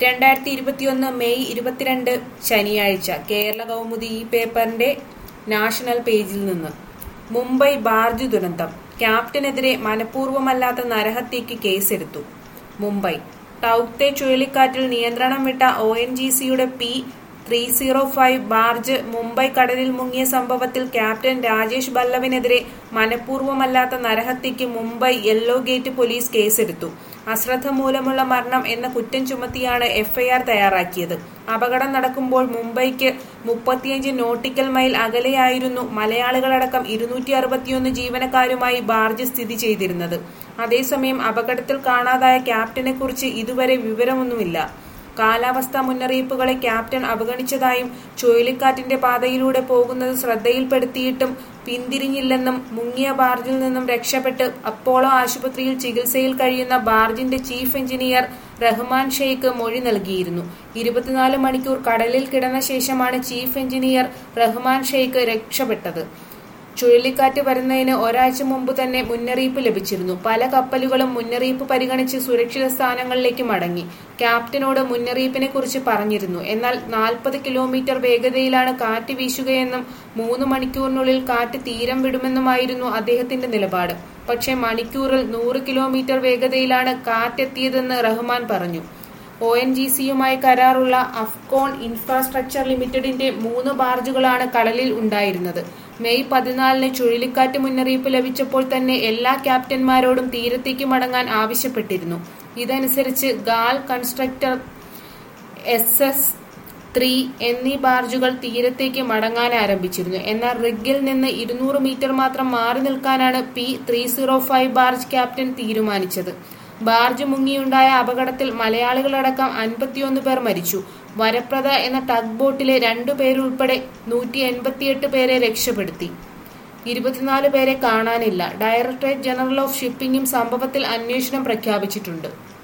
രണ്ടായിരത്തി ഇരുപത്തിയൊന്ന് മെയ് ഇരുപത്തിരണ്ട് ശനിയാഴ്ച കേരള കൗമുദി ഈ പേപ്പറിന്റെ നാഷണൽ പേജിൽ നിന്ന് മുംബൈ ബാർജ് ദുരന്തം ക്യാപ്റ്റനെതിരെ മനഃപൂർവ്വമല്ലാത്ത നരഹത്യക്ക് കേസെടുത്തു മുംബൈ ടൌക്തെ ചുഴലിക്കാറ്റിൽ നിയന്ത്രണം വിട്ട ഒ എൻ ജി സിയുടെ P three zero five barge Mumbai കടലിൽ മുങ്ങിയ സംഭവത്തിൽ ക്യാപ്റ്റൻ രാജേഷ് ബല്ലവിനെതിരെ മനഃപൂർവ്വമല്ലാത്ത നരഹത്യക്ക് മുംബൈ യെല്ലോ ഗേറ്റ് പോലീസ് കേസെടുത്തു അശ്രദ്ധ മൂലമുള്ള മരണം എന്ന കുറ്റം ചുമത്തിയാണ് എഫ്ഐആർ തയ്യാറാക്കിയത് അപകടം നടക്കുമ്പോൾ മുംബൈക്ക് മുപ്പത്തിയഞ്ച് നോട്ടിക്കൽ മൈൽ അകലെയായിരുന്നു മലയാളികളടക്കം ഇരുന്നൂറ്റി അറുപത്തിയൊന്ന് ജീവനക്കാരുമായി ബാർജ് സ്ഥിതി ചെയ്തിരുന്നത് അതേസമയം അപകടത്തിൽ കാണാതായ ക്യാപ്റ്റനെ കുറിച്ച് ഇതുവരെ വിവരമൊന്നുമില്ല കാലാവസ്ഥാ മുന്നറിയിപ്പുകളെ ക്യാപ്റ്റൻ അവഗണിച്ചതായും ചുഴലിക്കാറ്റിന്റെ പാതയിലൂടെ പോകുന്നത് ശ്രദ്ധയിൽപ്പെടുത്തിയിട്ടും പിന്തിരിഞ്ഞില്ലെന്നും മുങ്ങിയ ബാർജിൽ നിന്നും രക്ഷപ്പെട്ട് അപ്പോളോ ആശുപത്രിയിൽ ചികിത്സയിൽ കഴിയുന്ന ബാർജിന്റെ ചീഫ് എഞ്ചിനീയർ റഹ്മാൻ ഷെയ്ഖ് മൊഴി നൽകിയിരുന്നു ഇരുപത്തിനാല് മണിക്കൂർ കടലിൽ കിടന്ന ശേഷമാണ് ചീഫ് എഞ്ചിനീയർ റഹ്മാൻ ഷെയ്ഖ് രക്ഷപ്പെട്ടത് ചുഴലിക്കാറ്റ് വരുന്നതിന് ഒരാഴ്ച മുമ്പ് തന്നെ മുന്നറിയിപ്പ് ലഭിച്ചിരുന്നു പല കപ്പലുകളും മുന്നറിയിപ്പ് പരിഗണിച്ച് സുരക്ഷിത സ്ഥാനങ്ങളിലേക്ക് മടങ്ങി ക്യാപ്റ്റനോട് മുന്നറിയിപ്പിനെ കുറിച്ച് പറഞ്ഞിരുന്നു എന്നാൽ നാൽപ്പത് കിലോമീറ്റർ വേഗതയിലാണ് കാറ്റ് വീശുകയെന്നും മൂന്ന് മണിക്കൂറിനുള്ളിൽ കാറ്റ് തീരം വിടുമെന്നുമായിരുന്നു അദ്ദേഹത്തിന്റെ നിലപാട് പക്ഷേ മണിക്കൂറിൽ നൂറ് കിലോമീറ്റർ വേഗതയിലാണ് കാറ്റെത്തിയതെന്ന് റഹ്മാൻ പറഞ്ഞു ഒ എൻ ജി സിയുമായി കരാറുള്ള അഫ്കോൺ ഇൻഫ്രാസ്ട്രക്ചർ ലിമിറ്റഡിന്റെ മൂന്ന് ബാർജുകളാണ് കടലിൽ ഉണ്ടായിരുന്നത് മെയ് പതിനാലിന് ചുഴലിക്കാറ്റ് മുന്നറിയിപ്പ് ലഭിച്ചപ്പോൾ തന്നെ എല്ലാ ക്യാപ്റ്റന്മാരോടും തീരത്തേക്ക് മടങ്ങാൻ ആവശ്യപ്പെട്ടിരുന്നു ഇതനുസരിച്ച് Gal constructor S S three എന്നീ ബാർജുകൾ തീരത്തേക്ക് മടങ്ങാൻ ആരംഭിച്ചിരുന്നു എന്നാൽ റിഗിൽ നിന്ന് ഇരുന്നൂറ് മീറ്റർ മാത്രം മാറി നിൽക്കാനാണ് P three zero five barge captain തീരുമാനിച്ചത് ബാർജ് മുങ്ങിയുണ്ടായ അപകടത്തിൽ മലയാളികളടക്കം അൻപത്തിയൊന്ന് പേർ മരിച്ചു വരപ്രദ എന്ന ടഗ് ബോട്ടിലെ രണ്ടു പേരുൾപ്പെടെ നൂറ്റി എൺപത്തിയെട്ട് പേരെ രക്ഷപ്പെടുത്തി ഇരുപത്തിനാല് പേരെ കാണാനില്ല ഡയറക്ടറേറ്റ് ജനറൽ ഓഫ് ഷിപ്പിംഗും സംഭവത്തിൽ അന്വേഷണം പ്രഖ്യാപിച്ചിട്ടുണ്ട്